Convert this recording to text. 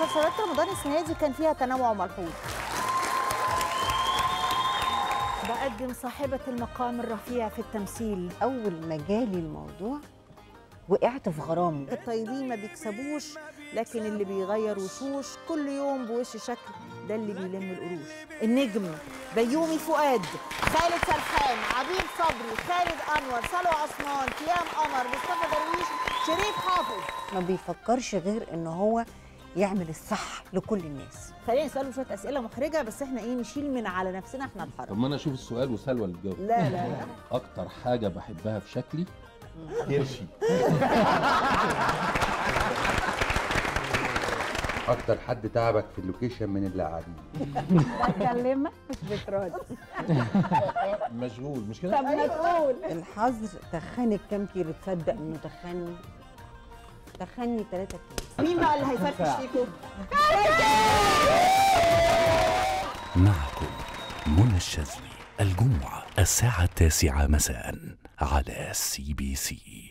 مسلسلات رمضان السنه دي كان فيها تنوع ملحوظ بقدم صاحبة المقام الرفيع في التمثيل اول ما جالي الموضوع وقعت في غرام الطيبين ما بيكسبوش لكن اللي بيغير وشوش كل يوم بوش شكل ده اللي بيلم القروش النجم بيومي فؤاد خالد سرحان عبيد صبري خالد انور سلوى عثمان كيام قمر مصطفى درويش شريف حافظ ما بيفكرش غير ان هو يعمل الصح لكل الناس خلينا نساله شويه اسئله محرجه بس احنا ايه نشيل من على نفسنا احنا طب نتحرك ما انا اشوف السؤال وسلوى اللي تجاوب لا لا لا اكتر حاجه بحبها في شكلي كرشي اكتر حد تعبك في اللوكيشن من اللي قاعدين بكلمك مش بترد مشغول مش طب كده ما تقول الحظ تخنك كام كيلو تصدق انه تخني تخني 3 كيلو مين بقى اللي هيفرفش فيكم معكم منى الشاذلي الجمعة الساعة التاسعة مساء على سي بي سي